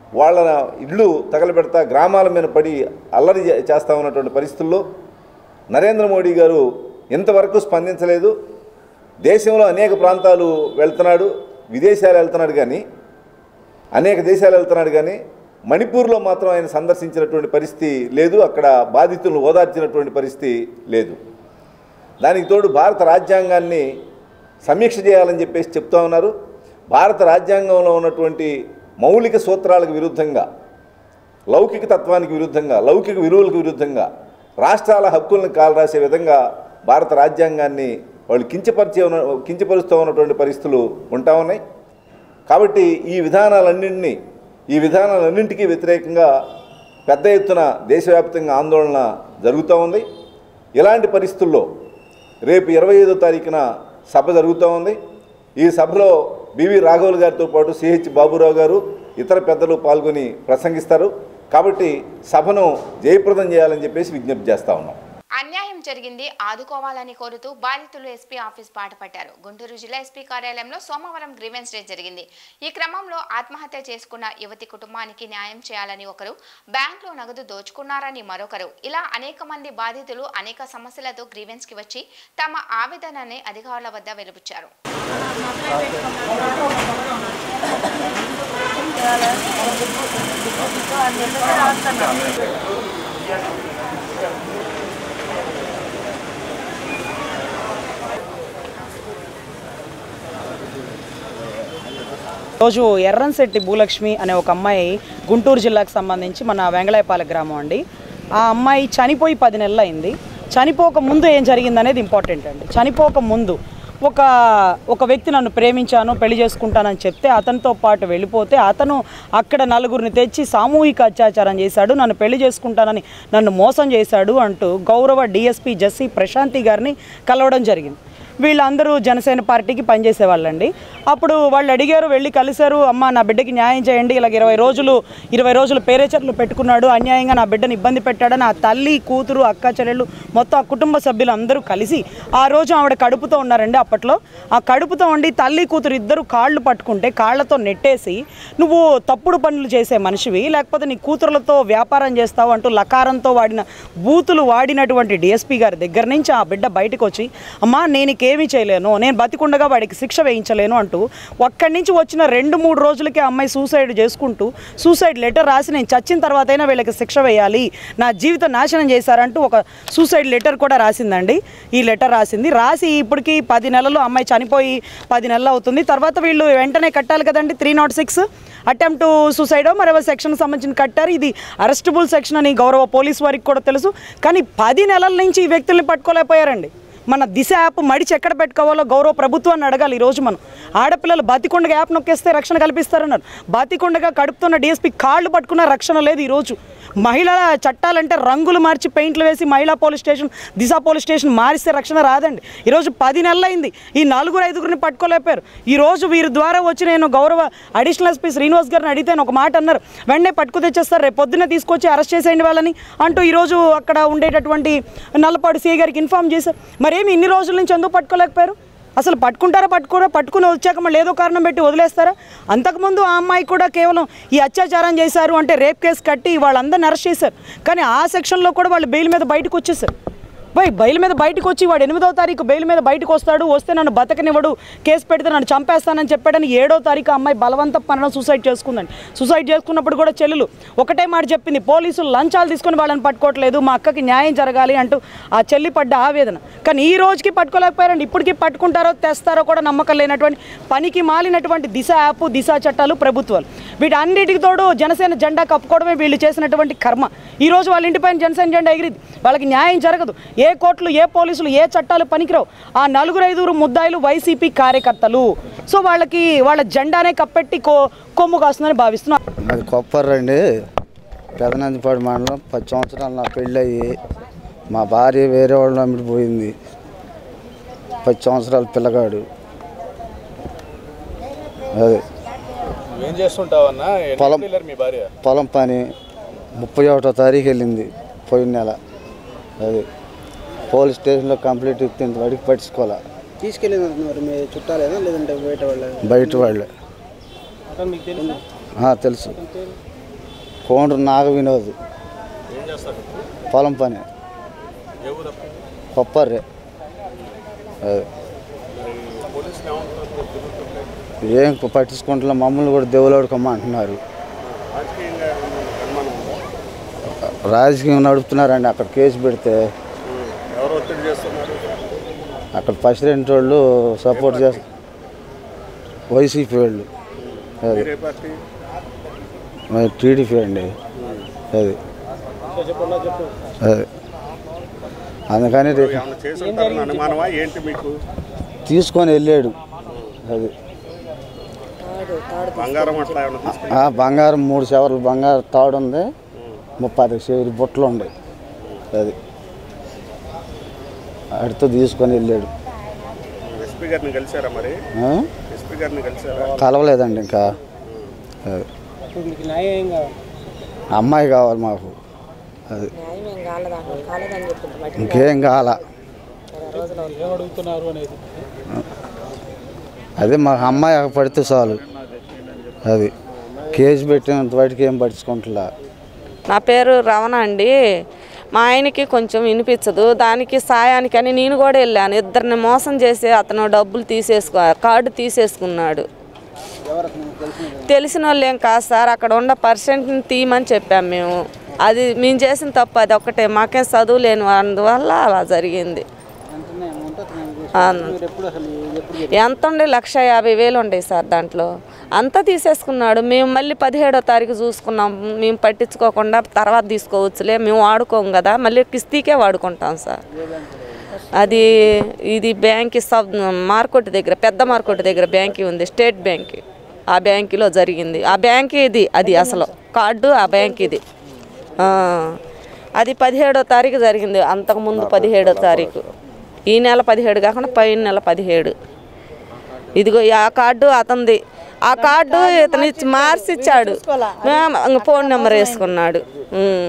S11: వాళ్ళ ఇళ్ళు తగలబెడతా గ్రామాల మీద పడి అల్లరి చే- చేస్తా ఉన్నటువంటి పరిస్థితుల్లో నరేంద్ర మోడీ గారు ఇంతవరకు స్పందించలేదు దేశంలో అనేక ప్రాంతాలు వెళ్తున్నాడు విదేశాలు వెళ్తున్నాడు కానీ అనేక దేశాలు వెళ్తున్నాడు కానీ మణిపూర్లో మాత్రం ఆయన సందర్శించినటువంటి పరిస్థితి లేదు అక్కడ బాధితులను ఓదార్చినటువంటి పరిస్థితి లేదు దానికి తోడు భారత రాజ్యాంగాన్ని సమీక్ష చేయాలని చెప్పేసి చెప్తా ఉన్నారు భారత రాజ్యాంగంలో ఉన్నటువంటి మౌలిక సూత్రాలకు విరుద్ధంగా లౌకిక తత్వానికి విరుద్ధంగా లౌకిక విలువలకు విరుద్ధంగా రాష్ట్రాల హక్కులను కాలరాసే విధంగా భారత రాజ్యాంగాన్ని వాళ్ళు కించపరిచే ఉన్న కించపరుస్తూ ఉన్నటువంటి పరిస్థితులు ఉంటా ఉన్నాయి కాబట్టి ఈ విధానాలన్నింటినీ ఈ విధానాలన్నింటికీ వ్యతిరేకంగా పెద్ద ఎత్తున దేశవ్యాప్తంగా ఆందోళన జరుగుతూ ఉంది ఇలాంటి పరిస్థితుల్లో రేపు ఇరవై ఐదో తారీఖున సభ జరుగుతూ ఉంది ఈ సభలో బివి రాఘవులు గారితో పాటు సిహెచ్ బాబురావు గారు ఇతర పెద్దలు పాల్గొని ప్రసంగిస్తారు కాబట్టి సభను జయప్రదం చేయాలని చెప్పేసి విజ్ఞప్తి చేస్తా ఉన్నాం
S1: అన్యాయం జరిగింది ఆదుకోవాలని కోరుతూ బాధితులు ఎస్పీ ఆఫీస్ బాటపట్టారు గుంటూరు జిల్లా ఎస్పీ కార్యాలయంలో సోమవారం గ్రీవెన్స్ డే జరిగింది ఈ క్రమంలో ఆత్మహత్య చేసుకున్న యువతి కుటుంబానికి న్యాయం చేయాలని ఒకరు బ్యాంకులో నగదు దోచుకున్నారని మరొకరు ఇలా అనేక మంది బాధితులు అనేక సమస్యలతో గ్రీవెన్స్ కి వచ్చి తమ ఆవేదనని అధికారుల వద్ద వెలుబుచ్చారు
S12: రోజు ఎర్రంశెట్టి భూలక్ష్మి అనే ఒక అమ్మాయి గుంటూరు జిల్లాకు సంబంధించి మన వెంగళాయపాలెం గ్రామం అండి ఆ అమ్మాయి చనిపోయి పది నెలలు అయింది చనిపోక ముందు ఏం జరిగింది అనేది ఇంపార్టెంట్ అండి చనిపోక ముందు ఒక ఒక వ్యక్తి నన్ను ప్రేమించాను పెళ్లి చేసుకుంటానని చెప్తే అతనితో పాటు వెళ్ళిపోతే అతను అక్కడ నలుగురిని తెచ్చి సామూహిక అత్యాచారం చేశాడు నన్ను పెళ్లి చేసుకుంటానని నన్ను మోసం చేశాడు అంటూ గౌరవ డిఎస్పీ జస్సీ ప్రశాంతి గారిని కలవడం జరిగింది వీళ్ళందరూ జనసేన పార్టీకి పనిచేసే వాళ్ళండి అప్పుడు వాళ్ళు అడిగారు వెళ్ళి కలిశారు అమ్మ నా బిడ్డకి న్యాయం చేయండి ఇలాగ ఇరవై రోజులు ఇరవై రోజులు పేరేచర్లు పెట్టుకున్నాడు అన్యాయంగా నా బిడ్డని ఇబ్బంది పెట్టాడని ఆ తల్లి కూతురు అక్క చెల్లెళ్ళు మొత్తం ఆ కుటుంబ సభ్యులు అందరూ కలిసి ఆ రోజు ఆవిడ కడుపుతో ఉన్నారండి అప్పట్లో ఆ కడుపుతో ఉండి తల్లి కూతురు ఇద్దరు కాళ్ళు పట్టుకుంటే కాళ్ళతో నెట్టేసి నువ్వు తప్పుడు పనులు చేసే మనిషివి లేకపోతే నీ కూతురులతో వ్యాపారం చేస్తావు అంటూ లకారంతో వాడిన బూతులు వాడినటువంటి డిఎస్పీ గారి దగ్గర నుంచి ఆ బిడ్డ బయటకు వచ్చి అమ్మా నేను నీకేమీ చేయలేను నేను బతికుండగా వాడికి శిక్ష వేయించలేను అంటూ ఒక్కడి నుంచి వచ్చిన రెండు మూడు రోజులకే ఆ అమ్మాయి సూసైడ్ చేసుకుంటూ సూసైడ్ లెటర్ రాసి నేను చచ్చిన తర్వాత అయినా వీళ్ళకి శిక్ష వేయాలి నా జీవితం నాశనం చేశారంటూ ఒక సూసైడ్ లెటర్ కూడా రాసిందండి ఈ లెటర్ రాసింది రాసి ఇప్పటికి పది నెలలు అమ్మాయి చనిపోయి పది నెలలు అవుతుంది తర్వాత వీళ్ళు వెంటనే కట్టాలి కదండి three nought six attempt suicide మరో సెక్షన్ సంబంధించిన కట్టారు ఇది అరెస్టబుల్ సెక్షన్ అని గౌరవ పోలీస్ వారికి కూడా తెలుసు కానీ పది నెలల నుంచి ఈ వ్యక్తుల్ని పట్టుకోలేకపోయారండి మన దిశ యాప్ మడిచి ఎక్కడ పెట్టుకోవాలో గౌరవ ప్రభుత్వాన్ని అడగాలి ఈరోజు మనం ఆడపిల్లలు బతికొండగా యాప్ నొక్కేస్తే రక్షణ కల్పిస్తారన్నారు బతికొండగా కడుపుతున్న డిఎస్పీ కాళ్ళు పట్టుకున్న రక్షణ లేదు ఈరోజు మహిళల చట్టాలంటే రంగులు మార్చి పెయింట్లు వేసి మహిళా police station Disha police station మారిస్తే రక్షణ రాదండి ఈరోజు పది నెలలైంది ఈ నలుగురు ఐదుగురిని పట్టుకోలేపారు ఈ రోజు వీరి ద్వారా వచ్చి నేను గౌరవ అడిషనల్ ఎస్పీ శ్రీనివాస్ గారిని అడిగితే ఆయన ఒక మాట అన్నారు వెంటనే పట్టుకు తెచ్చేస్తారు రేపు పొద్దున్న తీసుకొచ్చి అరెస్ట్ చేసేయండి వాళ్ళని అంటూ ఈరోజు అక్కడ ఉండేటటువంటి నల్లపాడు సిఐ గారికి ఇన్ఫామ్ చేశారు మరేమి ఇన్ని రోజుల నుంచి ఎందుకు పట్టుకోలేకపోయారు అసలు పట్టుకుంటారా పట్టుకోరా పట్టుకుని వచ్చాక మళ్ళీ ఏదో కారణం పెట్టి వదిలేస్తారా అంతకుముందు ఆ అమ్మాయి కూడా కేవలం ఈ అత్యాచారం చేశారు అంటే రేప్ కేసు కట్టి వాళ్ళందరిని అరెస్ట్ చేశారు కానీ ఆ సెక్షన్లో కూడా వాళ్ళు బెయిల్ మీద బయటకు వచ్చేసారు బై బెయిల్ మీద బయటకు వచ్చి వాడు ఎనిమిదో తారీఖు బెయిల్ మీద బయటకు వస్తాడు వస్తే నన్ను బతకనివ్వడు కేసు పెడితే నన్ను చంపేస్తానని చెప్పాడని ఏడో తారీఖు ఆ అమ్మాయి బలవంత పనడం సూసైడ్ చేసుకుందండి సూసైడ్ చేసుకున్నప్పుడు కూడా చెల్లెలు ఒకటే మాట చెప్పింది పోలీసులు లంచాలు తీసుకొని వాళ్ళని పట్టుకోవట్లేదు మా అక్కకి న్యాయం జరగాలి అంటూ ఆ చెల్లి పడ్డ ఆవేదన కానీ ఈ రోజుకి పట్టుకోలేకపోయారండి ఇప్పటికీ పట్టుకుంటారో తెస్తారో కూడా నమ్మకం లేనటువంటి పనికి మాలినటువంటి దిశ యాప్ దిశ చట్టాలు ప్రభుత్వాలు వీటన్నిటికి తోడు జనసేన జెండా కప్పుకోవడమే వీళ్ళు చేసినటువంటి కర్మ ఈ రోజు వాళ్ళ ఇంటిపైన జనసేన జెండా ఎగిరిది వాళ్ళకి న్యాయం జరగదు ఏ కోర్టులు ఏ పోలీసులు ఏ చట్టాలు పనికిరావు ఆ నలుగురు ఐదుగురు ముద్దాయిలు వైసీపీ కార్యకర్తలు సో వాళ్ళకి వాళ్ళ జెండానే కప్పెట్టి కో కొమ్ము కాస్తుందని భావిస్తున్నాం
S13: అది కొప్పర్రండి పెదనందిపాడు మండలం పది సంవత్సరాలు నా పెళ్ళయి మా భార్య వేరే వాళ్ళు అమ్మిడి పోయింది పది సంవత్సరాల పిల్లగాడు అదే
S14: ఏం చేస్తుంటావన్నా ఎన్ని
S13: పొలం
S14: గంటలు వెళ్ళారు మీ భార్య
S13: పొలం పని ముప్పై ఒకటో తారీఖు వెళ్ళింది పోయిన నెల అది పోలీస్ స్టేషన్లో కంప్లీట్ ఇచ్చింది వాడికి పట్టించుకోలే
S15: తీసుకెళ్ళింది మరి మీ చుట్టాలేనా లేదంటే బయట వాళ్ళ
S13: బయట వాళ్ళే
S15: మీకు తెలుసా
S13: ఆ, తెలుసు కోండ్రు నాగ వినోద్
S14: ఏం చేస్తాడు
S13: పొలం పని
S14: ఏ ఊరు అప్పుడు?
S13: కొప్పర్రే అది
S14: మరి పోలీసులు ఏమంటున్నారు మీరు తిరుగుతుంటే?
S13: ఏం పట్టించుకుంటున్నా మమ్మల్ని కూడా దేవులాడుకోమ్మ అంటున్నారు
S14: రాజకీయంగా ఏమన్నా అనుమానం ఉందా
S13: రాజకీయం నడుపుతున్నారండి అక్కడ కేసు పెడితే
S14: ఉమ్. ఎవరు ఒత్తిడి చేస్తున్నారు
S13: అక్కడ ప్రెసిడెంట్ వాళ్ళు సపోర్ట్ చేస్తారు వైసీపీ వాళ్ళు అది
S14: మీరే పార్టీ
S13: మరి టీడీపీ అండి అది
S14: చెప్పండి చెప్పు
S13: అది అందుకని రేపు
S14: ఏమన్నా చేసి ఉంటారని అనుమానమా ఏంటి మీకు
S13: తీసుకొని వెళ్ళాడు అది
S14: బంగారం అట్లా ఏమన్నా తీసుకు
S13: ఆ బంగారం మూడు సెవర్లు బంగారు తాడు ఉంది ముప్పై సెవెలు బుట్టలు ఉన్నాయి అది అడితో తీసుకొని వెళ్ళాడు
S14: ఎస్పీ గారిని కలిసారా మరి
S13: ఆ?
S14: ఎస్పీ గారిని కలిసారా
S13: కలవలేదండి ఇంకా అది
S8: మీకు న్యాయం కావాలి
S13: అమ్మాయి కావాలి మాకు అది
S15: న్యాయం కాలేదంట కాలేదని చెప్పింది బట్టి
S13: ఇంకేం కావాల
S8: ఏం అడుగుతున్నారు అనేది
S13: అదే మాకు అమ్మాయి పడితే చాలు అది కేసు పెట్టినంత వాటికి ఏం పట్టించుకుంటున్నా
S15: నా పేరు రమణ అండి మా ఆయనకి కొంచెం వినిపించదు దానికి సాయానికని నేను కూడా వెళ్ళాను ఇద్దరిని మోసం చేసి అతను డబ్బులు తీసేసుకో కార్డు తీసేసుకున్నాడు తెలిసిన వాళ్ళు ఏం కాదు సార్ అక్కడ ఉన్న పర్సెంట్ని తీయమని చెప్పాం మేము అది మేము చేసిన తప్పు అది ఒక్కటే మాకేం చదువు లేని అందువల్ల అలా జరిగింది అవును.
S8: ఎప్పుడు అసలు ఎప్పుడు
S15: ఎంత ఉండే లక్ష యాభై వేలు ఉండే సార్ దాంట్లో అంతా తీసేసుకున్నాడు మేము మళ్ళీ పదిహేడో తారీఖు చూసుకున్నాం మేము పట్టించుకోకుండా తర్వాత తీసుకోవచ్చులే మేము వాడుకోం కదా మళ్ళీ కిస్తీకే వాడుకుంటాం సార్ అది ఇది బ్యాంక్ సబ్ మార్కెట్ దగ్గర పెద్ద మార్కెట్ దగ్గర బ్యాంకి ఉంది స్టేట్ బ్యాంక్ ఆ బ్యాంకులో జరిగింది ఆ బ్యాంక్ ఇది అది అసలు కార్డు ఆ బ్యాంక్ ఇది ఆ, అది పదిహేడో తారీఖు జరిగింది అంతకుముందు పదిహేడో తారీఖు ఈ నెల పదిహేడు కాకుండా పైన నెల పదిహేడు ఇదిగో ఈ ఆ కార్డు అతనిది ఆ కార్డు ఇతను ఇచ్చి మార్చి ఇచ్చాడు మేము ఇంక ఫోన్ నెంబర్ వేసుకున్నాడు ఉమ్.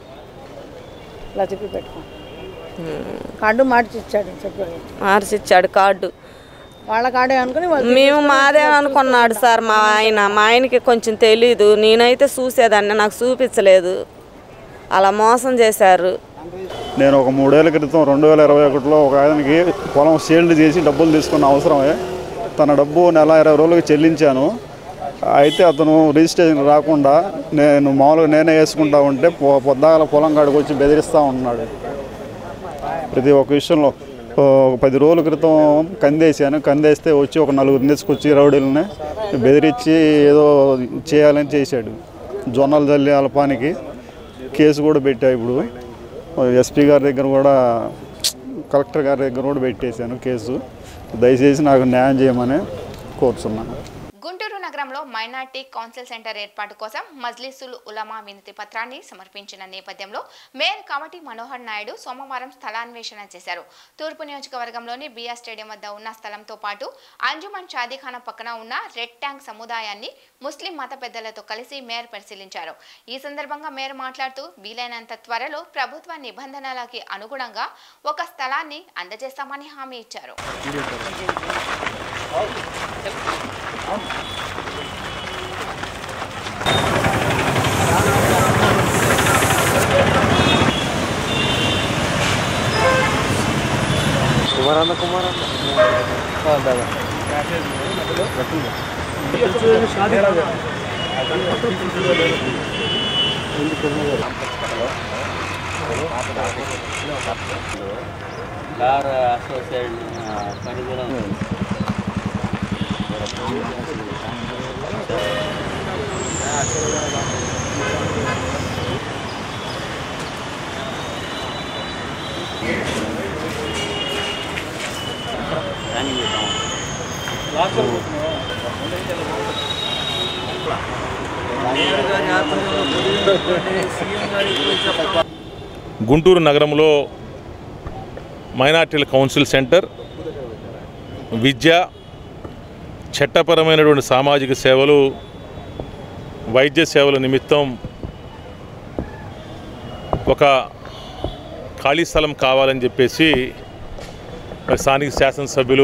S16: ఇలా చెప్పి పెట్టుకో కార్డు మార్చి ఇచ్చాడు చెప్పాడు
S15: మార్చి ఇచ్చాడు కార్డు
S16: వాళ్ళ కార్డే అనుకుని వాళ్ళు
S15: మేము మాదే అనుకున్నాడు సార్ మా ఆయన మా ఆయనకి కొంచెం తెలీదు నేనైతే చూసేదాన్ని నాకు చూపించలేదు అలా మోసం చేశారు
S17: నేను ఒక మూడేళ్ల క్రితం రెండు వేల ఇరవై ఒకటిలో ఒక ఆయనకి పొలం సేల్డ్ చేసి డబ్బులు తీసుకున్న అవసరమే తన డబ్బు నెల ఇరవై రోజులకి చెల్లించాను అయితే అతను రిజిస్ట్రేషన్ రాకుండా నేను మామూలుగా నేనే వేసుకుంటా ఉంటే పొ- పొద్దాగల పొలం కాడికి వచ్చి బెదిరిస్తూ ఉంటున్నాడు ప్రతి ఒక్క విషయంలో ఓ ఒక పది రోజుల క్రితం కందేసాను కందేస్తే వచ్చి ఒక నలుగురిని తీసుకొచ్చి రౌడీలని బెదిరించి ఏదో చేయాలని చేశాడు జొన్నలు జల్లి అల్పానికి కేసు కూడా పెట్టా ఇప్పుడు ఎస్పీ గారి దగ్గర కూడా కలెక్టర్ గారి దగ్గర కూడా పెట్టేశాను కేసు దయచేసి నాకు న్యాయం చేయమని కోరుతున్నాను
S1: గుంటూరు నగరంలో మైనార్టీ కౌన్సిల్ సెంటర్ ఏర్పాటు కోసం మజ్లిసుల్ ఉలమా వినతి పత్రాన్ని సమర్పించిన నేపథ్యంలో మేయర్ కమటి మనోహర్ నాయుడు సోమవారం స్థలాన్వేషణ చేశారు తూర్పు నియోజకవర్గంలోని బిఆర్ స్టేడియం వద్ద ఉన్న స్థలంతో పాటు అంజుమన్ షాదీఖానా పక్కన ఉన్న రెడ్ ట్యాంక్ సముదాయాన్ని ముస్లిం మత పెద్దలతో కలిసి మేయర్ పరిశీలించారు ఈ సందర్భంగా మేయర్ మాట్లాడుతూ వీలైనంత త్వరలో ప్రభుత్వ నిబంధనలకి అనుగుణంగా ఒక స్థలాన్ని అందజేస్తామని హామీ ఇచ్చారు
S18: కుమారన్న కుమారన్న దాదా
S19: కార్ అసోసియేషన్ పరిధిలో
S20: గుంటూరు నగరంలో మైనార్టీల కౌన్సిల్ సెంటర్ విద్య చట్టపరమైనటువంటి సామాజిక సేవలు వైద్య సేవల నిమిత్తం ఒక ఖాళీ స్థలం కావాలని చెప్పేసి మరి స్థానిక శాసనసభ్యులు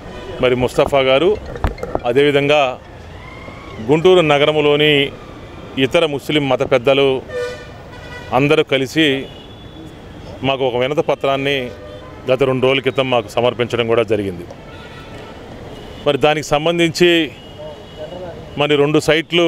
S20: మరి ముస్తఫా గారు అదేవిధంగా గుంటూరు నగరంలోని ఇతర ముస్లిం మత పెద్దలు అందరూ కలిసి మాకు ఒక వినత పత్రాన్ని గత రెండు రోజుల క్రితం మాకు సమర్పించడం కూడా జరిగింది మరి దానికి సంబంధించి మరి రెండు సైట్లు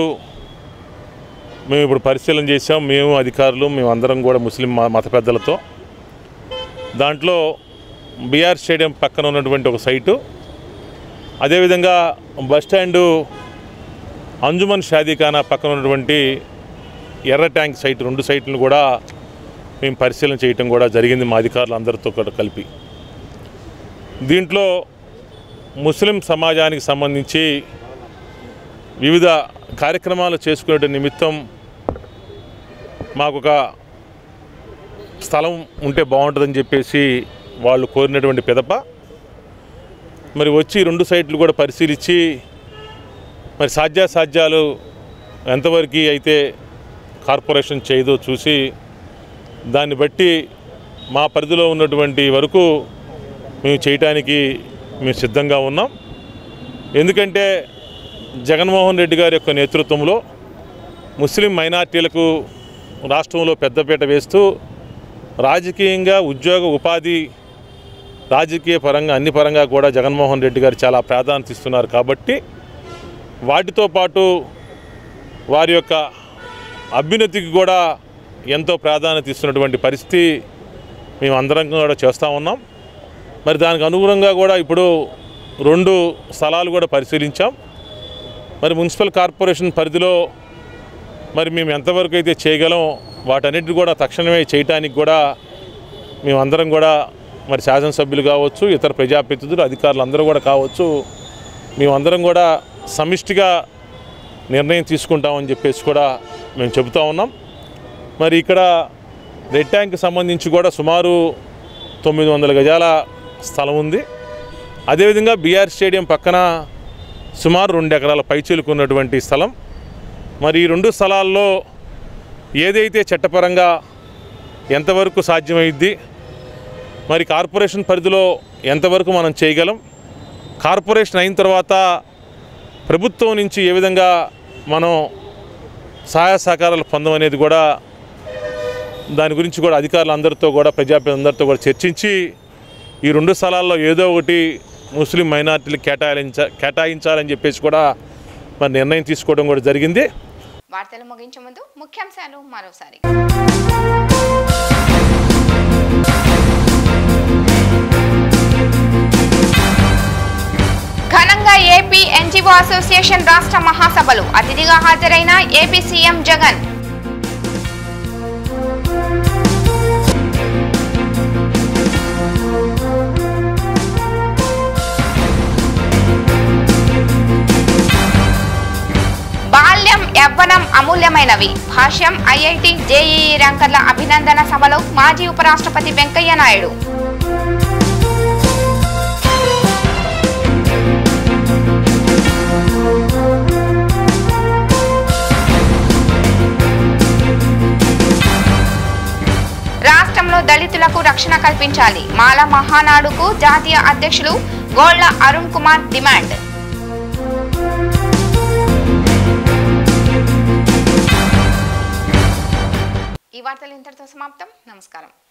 S20: మేము ఇప్పుడు పరిశీలన చేసాం మేము అధికారులు మేము అందరం కూడా ముస్లిం మ- మత పెద్దలతో దాంట్లో బీఆర్ స్టేడియం పక్కన ఉన్నటువంటి ఒక సైటు అదేవిధంగా బస్ స్టాండు అంజుమన్ షాదీఖానా పక్కన ఉన్నటువంటి ఎర్ర ట్యాంక్ సైట్ రెండు సైట్లను కూడా మేము పరిశీలన చేయటం కూడా జరిగింది మా అధికారులు అందరితో కూడా కలిపి దీంట్లో ముస్లిం సమాజానికి సంబంధించి వివిధ కార్యక్రమాలు చేసుకునే నిమిత్తం మాకు ఒక స్థలం ఉంటే బాగుంటుందని చెప్పేసి వాళ్ళు కోరినటువంటి పిదప మరి వచ్చి రెండు సైట్లు కూడా పరిశీలించి మరి సాధ్యాసాధ్యాలు ఎంతవరకు అయితే కార్పొరేషన్ చేయదో చూసి దాన్ని బట్టి మా పరిధిలో ఉన్నటువంటి వరకు మేము చేయటానికి మేము సిద్ధంగా ఉన్నాం ఎందుకంటే జగన్మోహన్ రెడ్డి గారి యొక్క నేతృత్వంలో ముస్లిం మైనార్టీలకు రాష్ట్రంలో పెద్దపీట వేస్తూ రాజకీయంగా ఉద్యోగ ఉపాధి రాజకీయ పరంగా అన్ని పరంగా కూడా జగన్మోహన్ రెడ్డి గారు చాలా ప్రాధాన్యత ఇస్తున్నారు కాబట్టి వాటితో పాటు వారి యొక్క అభ్యున్నతికి కూడా ఎంతో ప్రాధాన్యత ఇస్తున్నటువంటి పరిస్థితి మేము అందరం కూడా చేస్తూ ఉన్నాం మరి దానికి అనుగుణంగా కూడా ఇప్పుడు రెండు స్థలాలు కూడా పరిశీలించాం మరి మున్సిపల్ కార్పొరేషన్ పరిధిలో మరి మేము ఎంతవరకు అయితే చేయగలం వాటన్నిటిని కూడా తక్షణమే చేయటానికి కూడా మేమందరం కూడా మరి శాసనసభ్యులు కావచ్చు ఇతర ప్రజాప్రతినిధులు అధికారులు అందరూ కూడా కావచ్చు మేమందరం కూడా సమిష్టిగా నిర్ణయం తీసుకుంటామని చెప్పేసి కూడా మేము చెబుతా ఉన్నాం మరి ఇక్కడ రెడ్ ట్యాంక్కి సంబంధించి కూడా సుమారు తొమ్మిది వందల గజాల స్థలం ఉంది అదేవిధంగా బీఆర్ స్టేడియం పక్కన సుమారు రెండు ఎకరాల పైచీలుకున్నటువంటి స్థలం మరి ఈ రెండు స్థలాల్లో ఏదైతే చట్టపరంగా ఎంతవరకు సాధ్యమైద్ది మరి కార్పొరేషన్ పరిధిలో ఎంతవరకు మనం చేయగలం కార్పొరేషన్ అయిన తర్వాత ప్రభుత్వం నుంచి ఏ విధంగా మనం సహాయ సహకారాలు పొందం అనేది కూడా దాని గురించి కూడా అధికారులు అందరితో కూడా ప్రజాప్రతినిధులందరితో కూడా చర్చించి ఈ రెండు స్థలాల్లో ఏదో ఒకటి ముస్లిం మైనార్టీలకు కేటాయించ కేటాయించాలని చెప్పేసి కూడా మరి నిర్ణయం తీసుకోవడం కూడా జరిగింది
S1: వార్తలు ముగించే ముందు ముఖ్యాంశాలు మరోసారి ఘనంగా ఏపీ ఎన్జిఓ అసోసియేషన్ రాష్ట్ర మహాసభలు అతిథిగా హాజరైన ఏపీ సీఎం జగన్ బాల్యం యవ్వనం అమూల్యమైనవి భాష్యం ఐఐటి జేఈఈ ర్యాంకర్ల అభినందన సభలో మాజీ ఉపరాష్ట్రపతి వెంకయ్య నాయుడు రాష్ట్రంలో దళితులకు రక్షణ కల్పించాలి మాల మహానాడుకు జాతీయ అధ్యక్షులు గోళ్ల అరుణ్ కుమార్ డిమాండ్ ఈ వార్తలు ఇంతటితో సమాప్తం నమస్కారం